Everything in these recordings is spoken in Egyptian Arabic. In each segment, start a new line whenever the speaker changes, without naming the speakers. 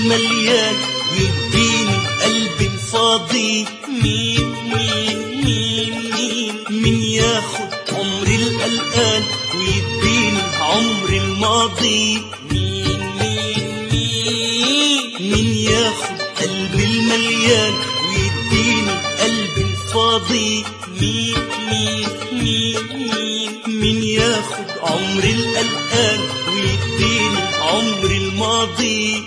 المليان ويديني قلبي الفاضي مين مين مين مين مين ياخد عمري القلقان ويديني عمري الماضي مين مين مين مين ياخد قلبي المليان ويديني قلبي الفاضي مين مين مين مين مين ياخد عمري القلقان ويديني عمري الماضي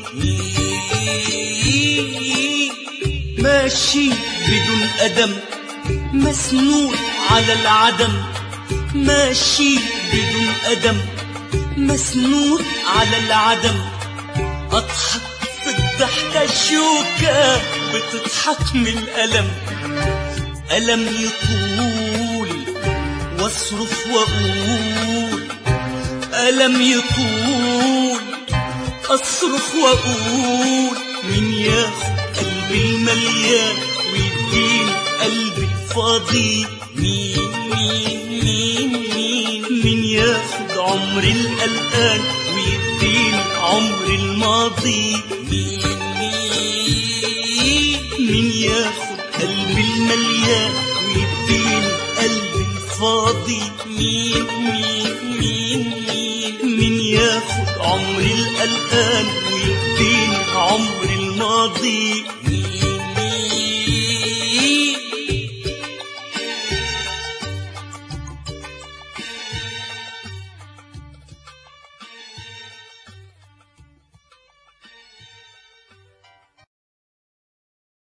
مين ماشي بدون قدم مسنود على العدم ماشي بدون قدم مسنود على العدم اضحك في الضحكة شوكة بتضحك من الألم ألم يطول واصرخ واقول ألم يطول أصرخ وأقول مين ياخد قلبي المليان ويديني قلبي الفاضي مين مين مين مين مين ياخد عمري القلقان ويديني عمري الماضي مين مين مين ياخد قلبي المليان ويديني قلبي الفاضي مين مين مين مين مين ياخد عمري القلقان ويديني عمري الماضي